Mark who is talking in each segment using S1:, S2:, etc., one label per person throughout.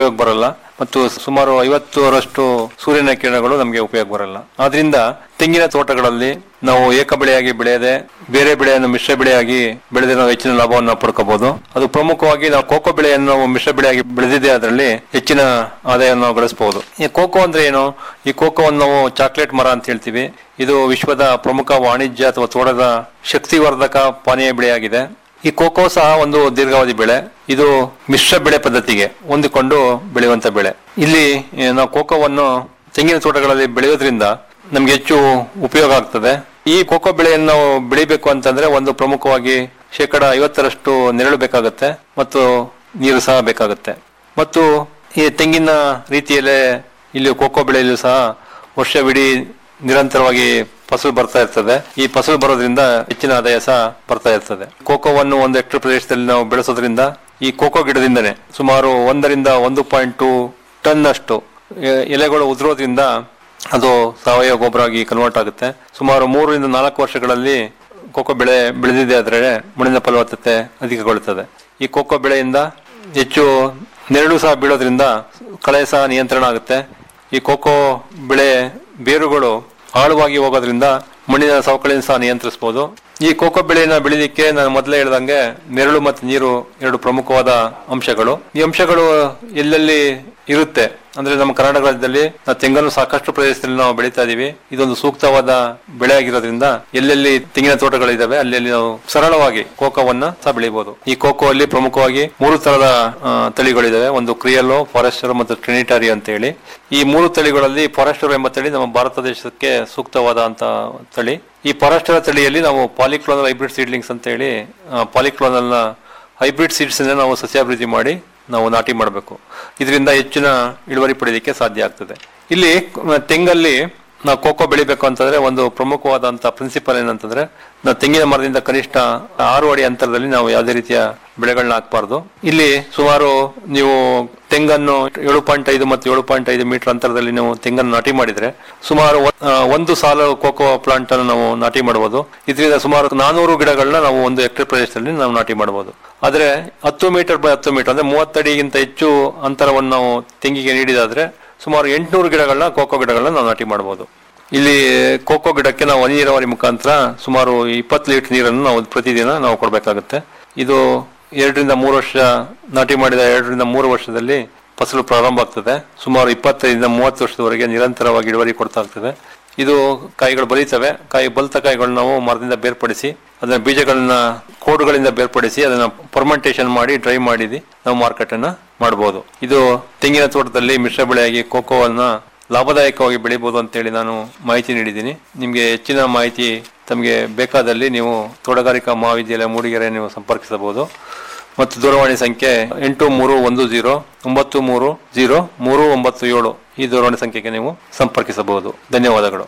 S1: ಉಪಯೋಗ ಬರಲ್ಲ ಮತ್ತು ಸುಮಾರು ಐವತ್ತರಷ್ಟು ಸೂರ್ಯನ ಕಿರಣಗಳು ನಮಗೆ ಉಪಯೋಗ ಬರಲ್ಲ ಆದ್ರಿಂದ ತೆಂಗಿನ ತೋಟಗಳಲ್ಲಿ ನಾವು ಏಕ ಬೆಳೆಯಾಗಿ ಬೆಳೆಯದೆ ಬೇರೆ ಬೆಳೆಯನ್ನು ಮಿಶ್ರ ಬೆಳೆಯಾಗಿ ಬೆಳೆದ್ರೆ ನಾವು ಹೆಚ್ಚಿನ ಲಾಭವನ್ನು ಪಡ್ಕೋಬಹುದು ಅದು ಪ್ರಮುಖವಾಗಿ ನಾವು ಕೋಕೋ ಬೆಳೆಯನ್ನು ನಾವು ಮಿಶ್ರ ಬೆಳೆಯಾಗಿ ಬೆಳೆದಿದ್ದೆ ಅದರಲ್ಲಿ ಹೆಚ್ಚಿನ ಆದಾಯವನ್ನು ನಾವು ಗಳಿಸಬಹುದು ಈ ಕೋಕೋ ಅಂದ್ರೆ ಏನು ಈ ಕೋಕೋವನ್ನು ನಾವು ಚಾಕ್ಲೇಟ್ ಮರ ಅಂತ ಹೇಳ್ತೀವಿ ಇದು ವಿಶ್ವದ ಪ್ರಮುಖ ವಾಣಿಜ್ಯ ಅಥವಾ ತೋಟದ ಶಕ್ತಿವರ್ಧಕ ಪಾನೀಯ ಬೆಳೆಯಾಗಿದೆ ಈ ಕೋಕೋ ಸಹ ಒಂದು ದೀರ್ಘಾವಧಿ ಬೆಳೆ ಇದು ಮಿಶ್ರ ಬೆಳೆ ಪದ್ಧತಿಗೆ ಹೊಂದಿಕೊಂಡು ಬೆಳೆಯುವಂತ ಬೆಳೆ ಇಲ್ಲಿ ಏ, ನಾವು ಕೋಕೋವನ್ನು ತೆಂಗಿನ ತೋಟಗಳಲ್ಲಿ ಬೆಳೆಯೋದ್ರಿಂದ ನಮ್ಗೆ ಹೆಚ್ಚು ಉಪಯೋಗ ಆಗ್ತದೆ ಈ ಕೋಕೋ ಬೆಳೆಯನ್ನು ನಾವು ಬೆಳಿಬೇಕು ಅಂತಂದ್ರೆ ಒಂದು ಪ್ರಮುಖವಾಗಿ ಶೇಕಡ ಐವತ್ತರಷ್ಟು ನೆರಳು ಬೇಕಾಗುತ್ತೆ ಮತ್ತು ನೀರು ಸಹ ಬೇಕಾಗುತ್ತೆ ಮತ್ತು ಈ ತೆಂಗಿನ ರೀತಿಯಲ್ಲೇ ಇಲ್ಲಿ ಕೋಕೋ ಬೆಳೆಯಲು ಸಹ ವರ್ಷವಿಡೀ ನಿರಂತರವಾಗಿ ಫಸಲು ಬರ್ತಾ ಇರ್ತದೆ ಈ ಫಸಲು ಬರೋದ್ರಿಂದ ಹೆಚ್ಚಿನ ಆದಾಯ ಸಹ ಬರ್ತಾ ಇರ್ತದೆ ಕೋಕೋವನ್ನು ಒಂದು ಹೆಕ್ಟರ್ ಪ್ರದೇಶದಲ್ಲಿ ನಾವು ಬೆಳೆಸೋದ್ರಿಂದ ಈ ಕೋಕೋ ಗಿಡದಿಂದನೇ ಸುಮಾರು ಒಂದರಿಂದ ಒಂದು ಪಾಯಿಂಟ್ ಟು ಟನ್ ಅಷ್ಟು ಎ- ಎಲೆಗಳು ಉದುರೋದ್ರಿಂದ ಅದು ಸಾವಯವ ಗೊಬ್ಬರ ಆಗಿ ಕನ್ವರ್ಟ್ ಆಗುತ್ತೆ ಸುಮಾರು ಮೂರರಿಂದ ನಾಲ್ಕು ವರ್ಷಗಳಲ್ಲಿ ಕೋಕೋ ಬೆಳೆ ಬೆಳೆದಿದೆ ಆದರೆ ಮಣ್ಣಿನ ಫಲವತ್ತತೆ ಅಧಿಕಗೊಳ್ಳುತ್ತದೆ ಈ ಕೋಕೋ ಬೆಳೆಯಿಂದ ಹೆಚ್ಚು ನೆರಳು ಸಹ ಬೀಳೋದ್ರಿಂದ ಕಳೆ ಸಹ ನಿಯಂತ್ರಣ ಆಗುತ್ತೆ ಈ ಕೋಕೋ ಬೆಳೆ ಬೇರುಗಳು ಆಳವಾಗಿ ಹೋಗೋದ್ರಿಂದ ಮಣ್ಣಿನ ಸವಕಳಿಯನ್ನು ಸಹ ನಿಯಂತ್ರಿಸಬಹುದು ಈ ಕೋಕೋ ಬೆಳೆಯನ್ನ ಬೆಳಿಲಿಕ್ಕೆ ನಾನು ಮೊದಲೇ ಹೇಳ್ದಂಗೆ ನೆರಳು ಮತ್ತು ನೀರು ಎರಡು ಪ್ರಮುಖವಾದ ಅಂಶಗಳು ಈ ಅಂಶಗಳು ಎಲ್ಲೆಲ್ಲಿ ಇರುತ್ತೆ ಅಂದ್ರೆ ನಮ್ಮ ಕರ್ನಾಟಕ ರಾಜ್ಯದಲ್ಲಿ ನಾವು ತೆಂಗನ್ನು ಸಾಕಷ್ಟು ಪ್ರದೇಶದಲ್ಲಿ ನಾವು ಬೆಳೀತಾ ಇದೀವಿ ಇದೊಂದು ಸೂಕ್ತವಾದ ಬೆಳೆ ಆಗಿರೋದ್ರಿಂದ ಎಲ್ಲೆಲ್ಲಿ ತೆಂಗಿನ ತೋಟಗಳಿದಾವೆ ಅಲ್ಲಿ ನಾವು ಸರಳವಾಗಿ ಕೋಕೋವನ್ನ ಸಹ ಬೆಳಿಬಹುದು ಈ ಕೋಕೋ ಅಲ್ಲಿ ಪ್ರಮುಖವಾಗಿ ಮೂರು ತರದ ಆ, ತಳಿಗಳಿದಾವೆ ಒಂದು ಕ್ರಿಯಲ್ಲೋ ಫಾರೆಸ್ಟರ್ ಮತ್ತು ಟ್ರಿನಿಟಾರಿ ಅಂತ ಹೇಳಿ ಈ ಮೂರು ತಳಿಗಳಲ್ಲಿ ಫಾರೆಸ್ಟರ್ ಎಂಬ ತಳಿ ನಮ್ಮ ಭಾರತ ದೇಶಕ್ಕೆ ಸೂಕ್ತವಾದಂತ ತಳಿ ಈ ಫಾರೆಸ್ಟರ್ ತಳಿಯಲ್ಲಿ ನಾವು ಪಾಲಿಕ್ಲೋನಲ್ ಹೈಬ್ರಿಡ್ ಸೀಡ್ಲಿಂಗ್ಸ್ ಅಂತ ಹೇಳಿ ಪಾಲಿಕ್ಲೋನಲ್ ನ ಹೈಬ್ರಿಡ್ ಸೀಡ್ಸ್ ನಾವು ಸಸ್ಯಾಭಿವೃದ್ಧಿ ಮಾಡಿ ನಾವು ನಾಟಿ ಮಾಡಬೇಕು ಇದರಿಂದ ಹೆಚ್ಚಿನ ಇಳುವರಿ ಪಡೆಯಲಿಕ್ಕೆ ಸಾಧ್ಯ ಆಗ್ತದೆ ಇಲ್ಲಿ ಕ- ತೆಂಗಲ್ಲಿ ನಾವು ಕೋಕೋ ಬೆಳಿಬೇಕು ಅಂತಂದ್ರೆ ಒಂದು ಪ್ರಮುಖವಾದಂತ ಪ್ರಿನ್ಸಿಪಲ್ ಏನಂತಂದ್ರೆ ನಾವು ತೆಂಗಿನ ಮರದಿಂದ ಕನಿಷ್ಠ ಆರು ಅಡಿ ಅಂತರದಲ್ಲಿ ನಾವು ಯಾವುದೇ ರೀತಿಯ ಬೆಳೆಗಳನ್ನ ಹಾಕಬಾರ್ದು ಇಲ್ಲಿ ಸುಮಾರು ನೀವು ತೆಂಗನ್ನು ಏಳು ಪಾಯಿಂಟ್ ಐದು ಮತ್ತು ಏಳು ಪಾಯಿಂಟ್ ಐದು ಮೀಟರ್ ಅಂತರದಲ್ಲಿ ನೀವು ತೆಂಗನ್ನು ನಾಟಿ ಮಾಡಿದ್ರೆ ಸುಮಾರು ಒ- ಆ, ಒಂದು ಸಾಲು ಕೋಕೋ ಪ್ಲಾಂಟ್ ಅನ್ನು ನಾವು ನಾಟಿ ಮಾಡಬಹುದು ಇದರಿಂದ ಸುಮಾರು ನಾನೂರು ಗಿಡಗಳನ್ನ ನಾವು ಒಂದು ಹೆಕ್ಟೇರ್ ಪ್ರದೇಶದಲ್ಲಿ ನಾವು ನಾಟಿ ಮಾಡಬಹುದು ಆದ್ರೆ ಹತ್ತು ಮೀಟರ್ ಬೈ ಹತ್ತು ಮೀಟರ್ ಅಂದ್ರೆ ಮೂವತ್ತಡಿಗಿಂತ ಹೆಚ್ಚು ಅಂತರವನ್ನು ನಾವು ತೆಂಗಿಗೆ ನೀಡಿದಾದ್ರೆ ಸುಮಾರು ಎಂಟುನೂರು ಗಿಡಗಳನ್ನ ಕೋಕೋ ಗಿಡಗಳನ್ನ ನಾವು ನಾಟಿ ಮಾಡಬಹುದು ಇಲ್ಲಿ ಕೋಕೋ ಗಿಡಕ್ಕೆ ನಾವು ಹನಿ ನೀರಾವರಿ ಮುಖಾಂತರ ಸುಮಾರು ಇಪ್ಪತ್ತು ಲೀಟರ್ ನೀರನ್ನು ನಾವು ಪ್ರತಿದಿನ ನಾವು ಕೊಡಬೇಕಾಗುತ್ತೆ ಇದು ಎರಡರಿಂದ ಮೂರು ವರ್ಷ ನಾಟಿ ಮಾಡಿದ ಎರಡರಿಂದ ಮೂರು ವರ್ಷದಲ್ಲಿ ಫಸಲು ಪ್ರಾರಂಭ ಆಗ್ತದೆ ಸುಮಾರು ಇಪ್ಪತ್ತೈದರಿಂದ ಮೂವತ್ತು ವರ್ಷದವರೆಗೆ ನಿರಂತರವಾಗಿ ಇಳುವರಿ ಕೊಡ್ತಾ ಆಗ್ತದೆ ಇದು ಕಾಯಿಗಳು ಬಲಿತವೆ ಕಾಯಿ ಬಲಿತ ಕಾಯಿಗಳನ್ನ ನಾವು ಮರದಿಂದ ಬೇರ್ಪಡಿಸಿ ಅದನ್ನ ಬೀಜಗಳನ್ನ ಕೋಡುಗಳಿಂದ ಬೇರ್ಪಡಿಸಿ ಅದನ್ನ ಫರ್ಮೆಂಟೇಷನ್ ಮಾಡಿ ಡ್ರೈ ಮಾಡಿದಿ ನಾವು ಮಾರ್ಕೆಟ್ ಅನ್ನ ಮಾಡಬಹುದು ಇದು ತೆಂಗಿನ ತೋಟದಲ್ಲಿ ಮಿಶ್ರ ಬೆಳೆಯಾಗಿ ಕೋಕೋವನ್ನ ಲಾಭದಾಯಕವಾಗಿ ಬೆಳಿಬಹುದು ಅಂತೇಳಿ ನಾನು ಮಾಹಿತಿ ನೀಡಿದ್ದೀನಿ ನಿಮಗೆ ಹೆಚ್ಚಿನ ಮಾಹಿತಿ ತಮಗೆ ಬೇಕಾದಲ್ಲಿ ನೀವು ತೋಟಗಾರಿಕಾ ಮಹಾವಿದ್ಯಾಲಯ ಮೂಡಿಗೆರೆ ನೀವು ಸಂಪರ್ಕಿಸಬಹುದು ಮತ್ತು ದೂರವಾಣಿ ಸಂಖ್ಯೆ ಎಂಟು ಮೂರು ಒಂದು ಜೀರೋ ಒಂಬತ್ತು ಮೂರು ಜೀರೋ ಮೂರು ಒಂಬತ್ತು ಏಳು ಈ ದೂರವಾಣಿ ಸಂಖ್ಯೆಗೆ ನೀವು ಸಂಪರ್ಕಿಸಬಹುದು ಧನ್ಯವಾದಗಳು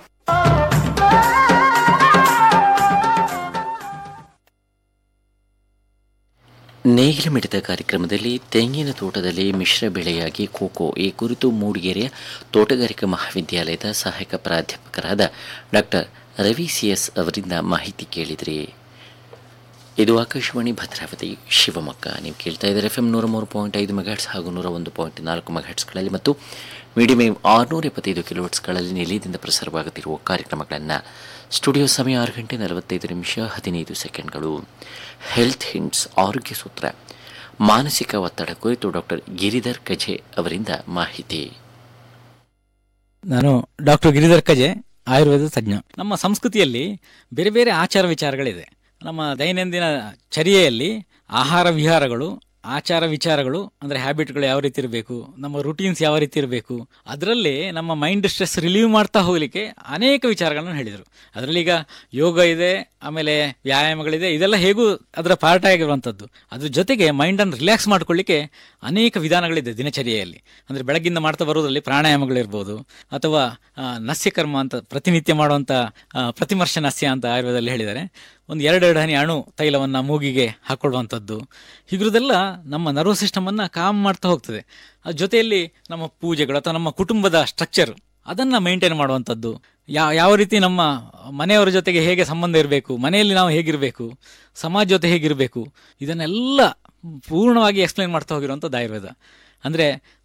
S2: ನೇಗಿಲ ಮಿಡಿತ ಕಾರ್ಯಕ್ರಮದಲ್ಲಿ ತೆಂಗಿನ ತೋಟದಲ್ಲಿ ಮಿಶ್ರ ಬೆಳೆಯಾಗಿ ಕೋಕೋ ಈ ಕುರಿತು ಮೂಡಿಗೆರೆಯ ತೋಟಗಾರಿಕಾ ಮಹಾವಿದ್ಯಾಲಯದ ಸಹಾಯಕ ಪ್ರಾಧ್ಯಾಪಕರಾದ ಡಾಕ್ಟರ್ ರವಿ ಸಿ ಎಸ್ ಅವರಿಂದ ಮಾಹಿತಿ ಕೇಳಿದ್ರಿ ಇದು ಆಕಾಶವಾಣಿ ಭದ್ರಾವತಿ ಶಿವಮೊಗ್ಗ ನೀವು ಕೇಳ್ತಾ ಇದ್ದಾರೆ ಎಫ್ ಎಂ ನೂರ ಮೂರು ಪಾಯಿಂಟ್ ಐದು ಮೆಗಾಟ್ಸ್ ಹಾಗೂ ನೂರ ಒಂದು ಪಾಯಿಂಟ್ ನಾಲ್ಕು ಮೆಗಾಟ್ಸ್ಗಳಲ್ಲಿ ಮತ್ತು ಮೀಡಿಯಂ ವೇವ್ ಆರುನೂರ ಎಪ್ಪತ್ತೈದು ಕಿಲೋಟ್ಸ್ಗಳಲ್ಲಿ ನಿಲಯದಿಂದ ಪ್ರಸಾರವಾಗುತ್ತಿರುವ ಕಾರ್ಯಕ್ರಮಗಳನ್ನು ಸ್ಟುಡಿಯೋ ಸಮಯ ಆರು ಗಂಟೆ ನಲವತ್ತೈದು ನಿಮಿಷ ಹದಿನೈದು ಸೆಕೆಂಡ್ಗಳು ಹೆಲ್ತ್ ಹಿಂಟ್ಸ್ ಆರೋಗ್ಯ ಸೂತ್ರ ಮಾನಸಿಕ ಒತ್ತಡ ಕುರಿತು ಡಾಕ್ಟರ್ ಗಿರಿಧರ್ ಕಜೆ ಅವರಿಂದ ಮಾಹಿತಿ
S3: ನಾನು ಡಾಕ್ಟರ್ ಗಿರಿಧರ್ ಕಜೆ ಆಯುರ್ವೇದ ತಜ್ಞ ನಮ್ಮ ಸಂಸ್ಕೃತಿಯಲ್ಲಿ ಬೇರೆ ಬೇರೆ ಆಚಾರ ವಿಚಾರಗಳಿದೆ ನಮ್ಮ ದೈನಂದಿನ ಚರ್ಯೆಯಲ್ಲಿ ಆಹಾರ ವಿಹಾರಗಳು ಆಚಾರ ವಿಚಾರಗಳು ಅಂದರೆ ಹ್ಯಾಬಿಟ್ಗಳು ಯಾವ ರೀತಿ ಇರಬೇಕು ನಮ್ಮ ರುಟೀನ್ಸ್ ಯಾವ ರೀತಿ ಇರಬೇಕು ಅದರಲ್ಲಿ ನಮ್ಮ ಮೈಂಡ್ ಸ್ಟ್ರೆಸ್ ರಿಲೀವ್ ಮಾಡ್ತಾ ಹೋಗಲಿಕ್ಕೆ ಅನೇಕ ವಿಚಾರಗಳನ್ನು ಹೇಳಿದರು ಅದರಲ್ಲಿ ಈಗ ಯೋಗ ಇದೆ ಆಮೇಲೆ ವ್ಯಾಯಾಮಗಳಿದೆ ಇದೆಲ್ಲ ಹೇಗೂ ಅದರ ಪಾರ್ಟ್ ಆಗಿರುವಂಥದ್ದು ಅದ್ರ ಜೊತೆಗೆ ಮೈಂಡನ್ನು ರಿಲ್ಯಾಕ್ಸ್ ಮಾಡ್ಕೊಳ್ಳಿಕ್ಕೆ ಅನೇಕ ವಿಧಾನಗಳಿದೆ ದಿನಚರ್ಯೆಯಲ್ಲಿ ಅಂದರೆ ಬೆಳಗ್ಗಿಂದ ಮಾಡ್ತಾ ಬರೋದ್ರಲ್ಲಿ ಪ್ರಾಣಾಯಾಮಗಳಿರ್ಬೋದು ಅಥವಾ ಆ, ನಸ್ಯಕರ್ಮ ಅಂತ ಪ್ರತಿನಿತ್ಯ ಮಾಡುವಂಥ ಆ, ಪ್ರತಿಮರ್ಶ ನಸ್ಯ ಅಂತ ಆಯುರ್ವೇದದಲ್ಲಿ ಹೇಳಿದ್ದಾರೆ ಒಂದು ಎರಡೆರಡು ಹನಿ ಅಣು ತೈಲವನ್ನು ಮೂಗಿಗೆ ಹಾಕೊಳ್ಳುವಂಥದ್ದು ಹೀಗಿರೋದೆಲ್ಲ ನಮ್ಮ ನರ್ವ್ ಸಿಸ್ಟಮನ್ನು ಕಾಮ್ ಮಾಡ್ತಾ ಹೋಗ್ತದೆ ಅದ್ರ ಜೊತೆಯಲ್ಲಿ ನಮ್ಮ ಪೂಜೆಗಳು ಅಥವಾ ನಮ್ಮ ಕುಟುಂಬದ ಸ್ಟ್ರಕ್ಚರ್ ಅದನ್ನು ಮೇಂಟೈನ್ ಮಾಡುವಂಥದ್ದು ಯಾ ಯಾವ ರೀತಿ ನಮ್ಮ ಮನೆಯವರ ಜೊತೆಗೆ ಹೇಗೆ ಸಂಬಂಧ ಇರಬೇಕು ಮನೆಯಲ್ಲಿ ನಾವು ಹೇಗಿರಬೇಕು ಸಮಾಜ ಜೊತೆ ಹೇಗಿರಬೇಕು ಇದನ್ನೆಲ್ಲ ಪೂರ್ಣವಾಗಿ ಎಕ್ಸ್ಪ್ಲೈನ್ ಮಾಡ್ತಾ ಹೋಗಿರುವಂಥದ್ದು ಆಯುರ್ವೇದ ಅಂದರೆ